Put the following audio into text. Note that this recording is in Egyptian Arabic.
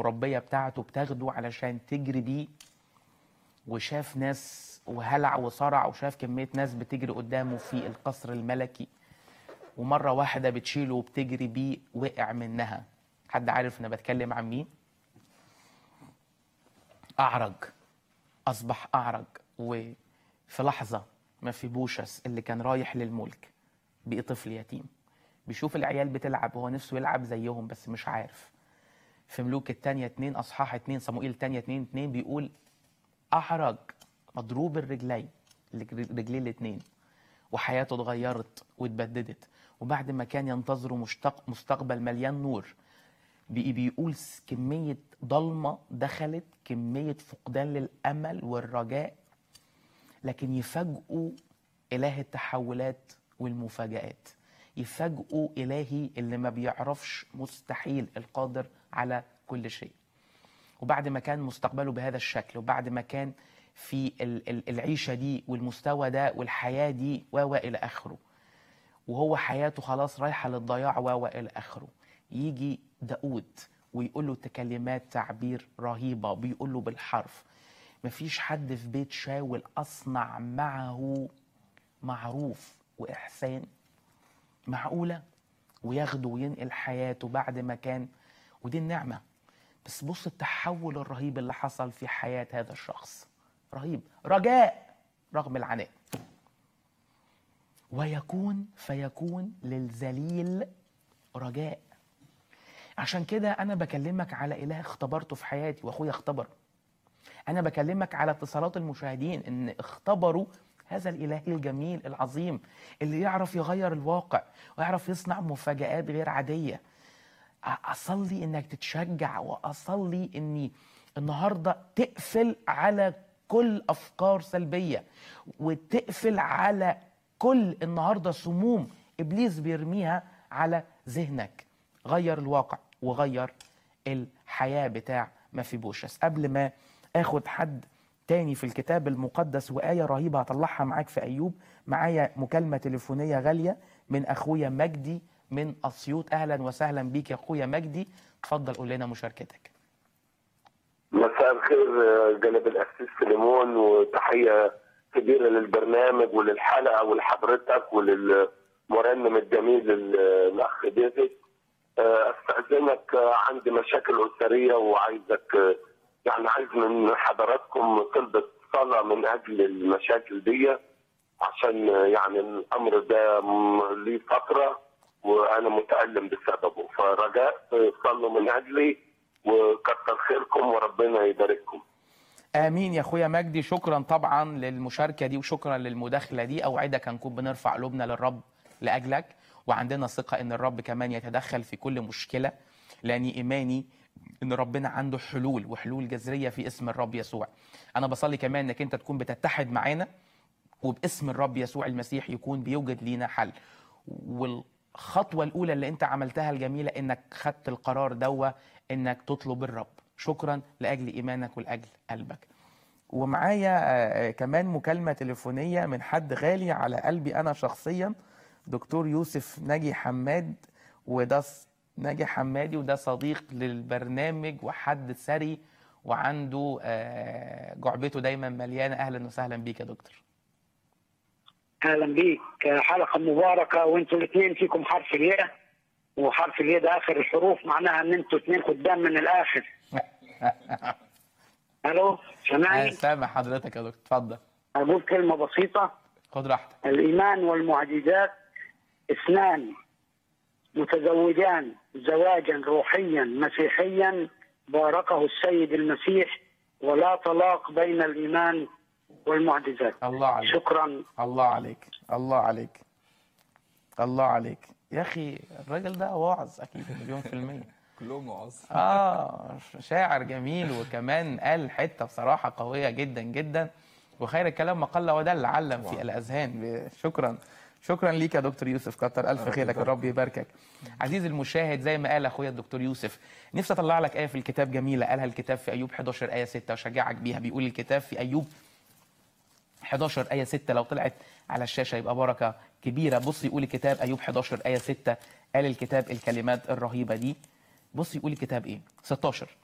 المربيه بتاعته بتاخده علشان تجري بيه وشاف ناس وهلع وصرع وشاف كميه ناس بتجري قدامه في القصر الملكي ومره واحده بتشيله وبتجري بيه وقع منها حد عارف انا بتكلم عن مين اعرج اصبح اعرج وفي لحظه ما في بوشس اللي كان رايح للملك بقي طفل يتيم بيشوف العيال بتلعب هو نفسه يلعب زيهم بس مش عارف في ملوك التانية اتنين أصحاح اتنين صموئيل التانية اتنين اتنين بيقول أحرج مضروب الرجلين رجليه الاتنين وحياته اتغيرت واتبددت وبعد ما كان ينتظره مشتق مستقبل مليان نور بقي بيقول س- كمية ضلمة دخلت كمية فقدان للأمل والرجاء لكن يفاجئوا إله التحولات والمفاجآت يفاجئوا إلهي اللي ما بيعرفش مستحيل القادر على كل شيء وبعد ما كان مستقبله بهذا الشكل وبعد ما كان في ال- ال- العيشة دي والمستوى ده والحياة دي و و إلى آخره وهو حياته خلاص رايحة للضياع و و إلى آخره يجي داود ويقول له تكلمات تعبير رهيبة بيقول له بالحرف مفيش حد في بيت شاول أصنع معه معروف وإحسان معقولة وياخده وينقل حياته بعد ما كان ودي النعمة بس بص التحول الرهيب اللي حصل في حياة هذا الشخص رهيب رجاء رغم العناء ويكون فيكون للذليل رجاء عشان كده انا بكلمك على اله اختبرته في حياتي واخويا اختبر انا بكلمك على اتصالات المشاهدين ان اختبروا هذا الاله الجميل العظيم اللي يعرف يغير الواقع ويعرف يصنع مفاجآت غير عاديه اصلي انك تتشجع واصلي اني النهارده تقفل على كل افكار سلبيه وتقفل على كل النهارده سموم ابليس بيرميها على ذهنك غير الواقع وغير الحياه بتاع ما في بوشس قبل ما اخد حد تاني في الكتاب المقدس وآية رهيبة هطلعها معاك في أيوب معايا مكالمة تليفونية غالية من أخويا مجدي من أسيوط أهلا وسهلا بيك يا أخويا مجدي اتفضل قول لنا مشاركتك مساء الخير آه، جناب الأسيس سليمون وتحية كبيرة للبرنامج وللحلقة ولحضرتك وللمرنم الجميل ال- الأخ ديفيد آه، أستأذنك آه، عندي مشاكل أسرية وعايزك آه، يعني عايز من حضراتكم طلبة صلاة من أجل المشاكل دي عشان آه، يعني الأمر ده م- ليه فترة وأنا متألم بسببه فرجاء آه، صلوا من أجلي وكتر خيركم وربنا يبارككم آمين يا أخويا مجدي شكرا طبعا للمشاركة دي وشكرا للمداخلة دي أوعدك هنكون بنرفع قلوبنا للرب لأجلك وعندنا ثقة إن الرب كمان يتدخل في كل مشكلة لأني إيماني إن ربنا عنده حلول وحلول جذرية في اسم الرب يسوع أنا بصلي كمان إنك أنت تكون بتتحد معانا وباسم الرب يسوع المسيح يكون بيوجد لينا حل والخطوة الأولى اللي أنت عملتها الجميلة إنك خدت القرار دوا إنك تطلب الرب شكرا لأجل إيمانك ولأجل قلبك ومعايا آه، كمان مكالمة تليفونية من حد غالي على قلبي أنا شخصيا دكتور يوسف ناجي حماد وده ص- ناجي حمادي وده صديق للبرنامج وحد ثري وعنده آه، جعبته دايما مليانة أهلا وسهلا بيك يا دكتور اهلا بيك حلقه مباركه وانتوا الاثنين فيكم حرف الياء وحرف الياء ده اخر الحروف معناها ان انتوا اثنين قدام من الاخر الو أنا سامعني سامع حضرتك يا دكتور اتفضل اقول كلمه بسيطه خد راحتك الايمان والمعجزات اثنان متزوجان زواجا روحيا مسيحيا باركه السيد المسيح ولا طلاق بين الايمان والمعجزات الله عليك شكرا الله عليك الله عليك الله عليك يا اخي الراجل ده واعظ اكيد مليون في المية كلهم وعظ اه شاعر جميل وكمان قال حتة بصراحة قوية جدا جدا وخير الكلام ما قل ودل علم في الاذهان ب- شكرا شكرا ليك يا دكتور يوسف كتر الف خيرك الرب يباركك عزيزي المشاهد زي ما قال اخويا الدكتور يوسف نفسي اطلع لك ايه في الكتاب جميله قالها الكتاب في ايوب 11 ايه 6 وشجعك بيها بيقول الكتاب في ايوب 11 آية 6 لو طلعت على الشاشة يبقى بركة كبيرة بص يقول الكتاب أيوب 11 آية 6 قال الكتاب الكلمات الرهيبة دي بص يقول الكتاب إيه 16